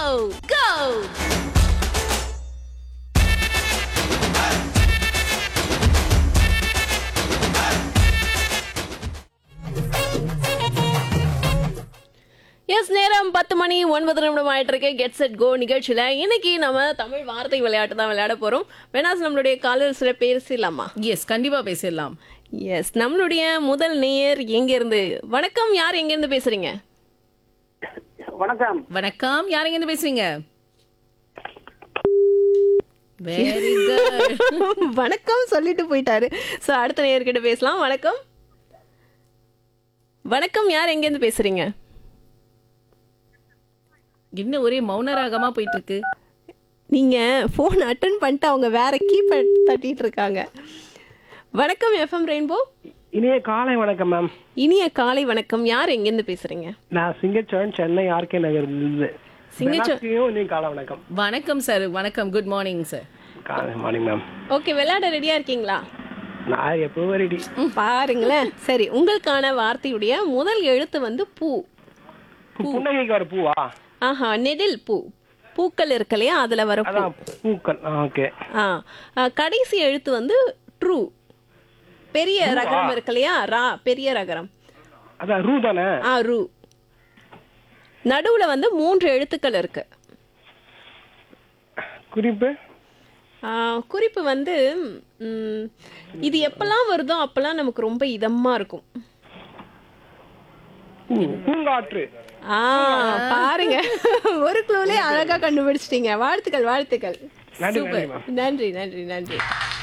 go S நேரம் பத்து மணி ஒன்பது நிமிடம் ஆயிட்டு இருக்கு கெட் செட் கோ நிகழ்ச்சியில இன்னைக்கு நம்ம தமிழ் வார்த்தை விளையாட்டு தான் விளையாட போறோம் வேணாஸ் நம்மளுடைய காலர் சில பேசிடலாமா எஸ் கண்டிப்பா பேசிடலாம் எஸ் நம்மளுடைய முதல் நேயர் எங்க இருந்து வணக்கம் யார் எங்க இருந்து பேசுறீங்க வணக்கம் வணக்கம் யாருங்க இருந்து பேசுறீங்க வெரி குட் வணக்கம் சொல்லிட்டு போயிட்டாரு சோ அடுத்த நேயர்கிட்ட பேசலாம் வணக்கம் வணக்கம் யார் எங்க இருந்து பேசுறீங்க இன்னும் ஒரே மௌன ராகமா போயிட்டு இருக்கு நீங்க போன் அட்டன் பண்ணிட்டு அவங்க வேற கீபேட் தட்டிட்டு இருக்காங்க வணக்கம் எஃப்எம் ரெயின்போ இனிய காலை வணக்கம் மேம் இனிய காலை வணக்கம் யார் எங்க இருந்து பேசுறீங்க நான் சிங்கச்சோழன் சென்னை ஆர்கே நகர் இருந்து சிங்கச்சோ- பெனாஸ்டியும் இனிய காலை வணக்கம் வணக்கம் சார் வணக்கம் குட் மார்னிங் சார் காலை மார்னிங் மேம் ஓகே விளையாட ரெடியா இருக்கீங்களா நான் எப்போ ரெடி பாருங்களேன் சரி உங்களுக்கான வார்த்தையுடைய முதல் எழுத்து வந்து பூ புன்னகைக்கு வர பூவா ஆஹா நெடில் பூ பூக்கள் இருக்கு இல்லையா அதுல வர பூ அதான் பூக்கள் ஓகே ஆ ஆ, கடைசி எழுத்து வந்து ட்ரூ பெரிய ரகரம் இருக்கு இல்லையா ரா பெரிய ரகரம் அதான் ரூ தானே ஆ ரூ நடுவுல வந்து மூன்று எழுத்துக்கள் இருக்கு குறிப்பு ஆ, குறிப்பு வந்து ம், இது எப்பெல்லாம் வருதோ அப்பெல்லாம் நமக்கு ரொம்ப இதமா இருக்கும் பூ, பூங்காற்று ஆ பாருங்க ஒரு க்ளூலே அழகா கண்டுபிடிச்சிட்டீங்க வாழ்த்துக்கள் வாழ்த்துக்கள் நன்றி நன்றி மேம் நன்றி நன்றி நன்றி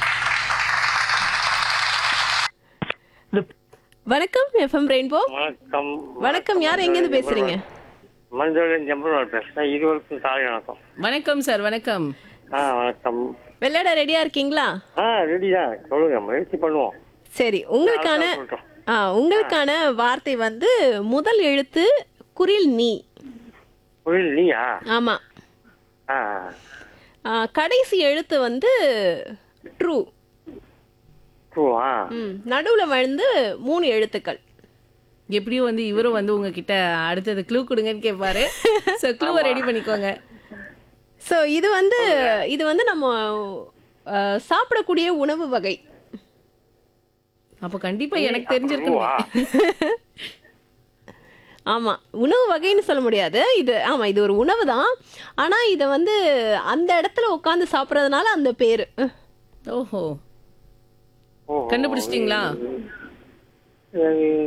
இது வணக்கம் எஃப்எம் ரெயின்போ வணக்கம் வணக்கம் யார் எங்கேருந்து பேசுறீங்க மஞ்சள் ஜம்பர்வால் பேசுறேன் இருவருக்கும் காலை வணக்கம் வணக்கம் சார் வணக்கம் ஆ வணக்கம் விளையாட ரெடியா இருக்கீங்களா ஆ ரெடி தான் சொல்லுங்க முயற்சி பண்ணுவோம் சரி உங்களுக்கான நான் சொல்றேன். ஆ உங்களுக்கான வார்த்தை வந்து முதல் எழுத்து குரில் நீ புரியல நீயா ஆமா ஆ ஆ, கடைசி எழுத்து வந்து ட்ரூ ட்ரூவா ம் நடுவுல வந்து மூணு எழுத்துக்கள் எப்படியும் வந்து இவரும் வந்து உங்ககிட்ட அடுத்தது க்ளூ கொடுங்கன்னு கேட்பாரு ஸோ க்ளூவை ரெடி பண்ணிக்கோங்க ஸோ இது வந்து இது வந்து நம்ம ஆ, சாப்பிடக்கூடிய உணவு வகை அப்போ கண்டிப்பா எனக்கு தெரிஞ்சிருக்கணும் ட்ரூவா ஆமா உணவு வகைன்னு சொல்ல முடியாது இது ஆமா இது ஒரு உணவு தான் ஆனா இதை வந்து அந்த இடத்துல உட்காந்து சாப்பிட்றதுனால அந்த பேரு ஓஹோ ஓ கண்டுபிடிச்சிட்டீங்களா இது